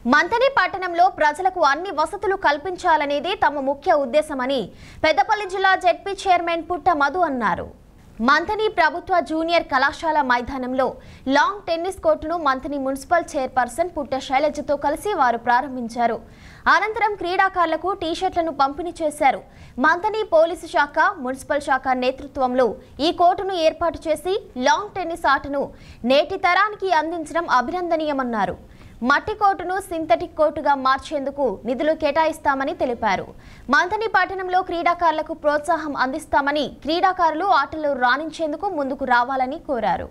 మంతని పట్టణంలో ప్రజలకు అన్ని వసతులు కల్పించాలనేది తమ ముఖ్య ఉద్దేశమని పెద్దపల్లి జిల్లా జెడ్పీ చైర్మన్ పుట్ట మధు అన్నారు మంతని ప్రభుత్వ జూనియర్ కళాశాల మైదానంలో లాంగ్ టెన్నిస్ కోర్టును మంతని మున్సిపల్ చైర్పర్సన్ పుట్ట శైలజతో కలిసి వారు ప్రారంభించారు అనంతరం క్రీడాకారులకు టీషర్ట్లను పంపిణీ చేశారు మంతని పోలీసు శాఖ మున్సిపల్ శాఖ నేతృత్వంలో ఈ కోర్టును ఏర్పాటు చేసి లాంగ్ టెన్నిస్ ఆటను నేటి తరానికి అందించడం అభినందనీయమన్నారు మట్టి కోర్టును సింథటిక్ కోర్టుగా మార్చేందుకు నిధులు కేటాయిస్తామని తెలిపారు మంతని పట్టణంలో క్రీడాకారులకు ప్రోత్సాహం అందిస్తామని క్రీడాకారులు ఆటలు రాణించేందుకు ముందుకు రావాలని కోరారు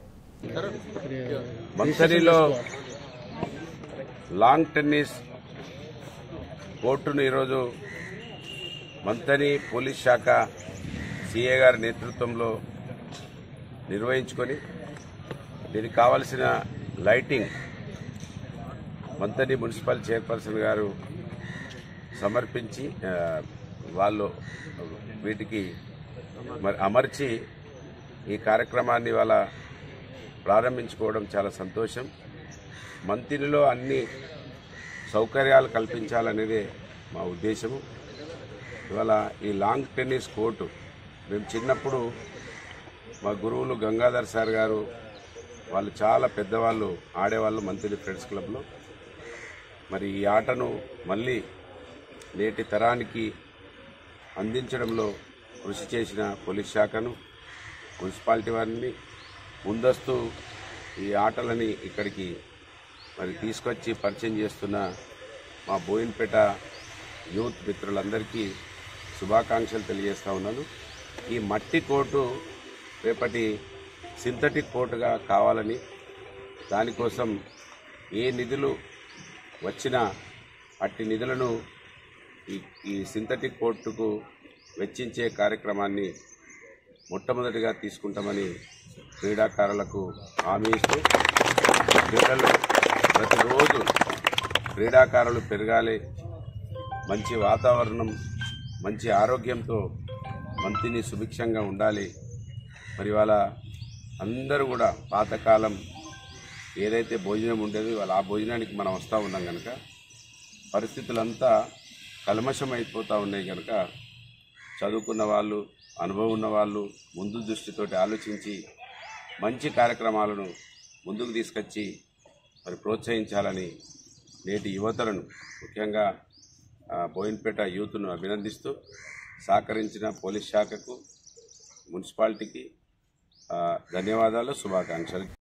మంతరిలో లాంగ్ టెన్నిస్ కోర్టును ఈరోజు మంతని పోలీస్ శాఖ సిఏ గారి నేతృత్వంలో నిర్వహించుకొని దీనికి కావలసిన లైటింగ్ మంతని మున్సిపల్ చైర్పర్సన్ గారు సమర్పించి ఆ, వాళ్ళు వీటికి మరి అమర్చి ఈ కార్యక్రమాన్ని వాళ్ళ ప్రారంభించుకోవడం చాలా సంతోషం మంతినిలో అన్ని సౌకర్యాలు కల్పించాలనేదే మా ఉద్దేశము ఇవాళ ఈ లాంగ్ టెన్నిస్ కోర్టు మేము చిన్నప్పుడు మా గురువులు గంగాధర్ సార్ గారు వాళ్ళు చాలా పెద్దవాళ్ళు ఆడేవాళ్ళు మంత్రి ఫ్రెండ్స్ క్లబ్లో మరి ఈ ఆటను మళ్ళీ నేటి తరానికి అందించడంలో కృషి చేసిన పోలీస్ శాఖను మున్సిపాలిటీ వారిని ముందస్తు ఈ ఆటలని ఇక్కడికి మరి తీసుకొచ్చి పరిచయం చేస్తున్న మా బోయిన్పేట యూత్ మిత్రులందరికీ శుభాకాంక్షలు తెలియజేస్తా ఉన్నాను ఈ మట్టి కోర్టు రేపటి సింథటిక్ కోర్టుగా కావాలని దానికోసం ఏ నిధులు వచ్చినా అట్టి నిధులను ఈ ఈ సింథటిక్ కోర్టుకు వెచ్చించే కార్యక్రమాన్ని మొట్టమొదటిగా తీసుకుంటామని క్రీడాకారులకు హామీ ఇస్తూ క్రీడలు ప్రతిరోజు క్రీడాకారులు పెరగాలి మంచి వాతావరణం మంచి ఆరోగ్యంతో మంతిని సుభిక్షంగా ఉండాలి మరి వాళ్ళ అందరూ కూడా పాతకాలం ఏదైతే భోజనం ఉండేదో వాళ్ళ ఆ భోజనానికి మనం వస్తూ ఉన్నాం కనుక పరిస్థితులంతా కల్మషం అయిపోతూ ఉన్నాయి కనుక చదువుకున్న వాళ్ళు అనుభవం ఉన్న వాళ్ళు ముందు దృష్టితోటి ఆలోచించి మంచి కార్యక్రమాలను ముందుకు తీసుకొచ్చి మరి ప్రోత్సహించాలని నేటి యువతలను ముఖ్యంగా ఆ, బోయిన్పేట యూత్ను అభినందిస్తూ సహకరించిన పోలీస్ శాఖకు మున్సిపాలిటీకి ఆ, ధన్యవాదాలు శుభాకాంక్షలు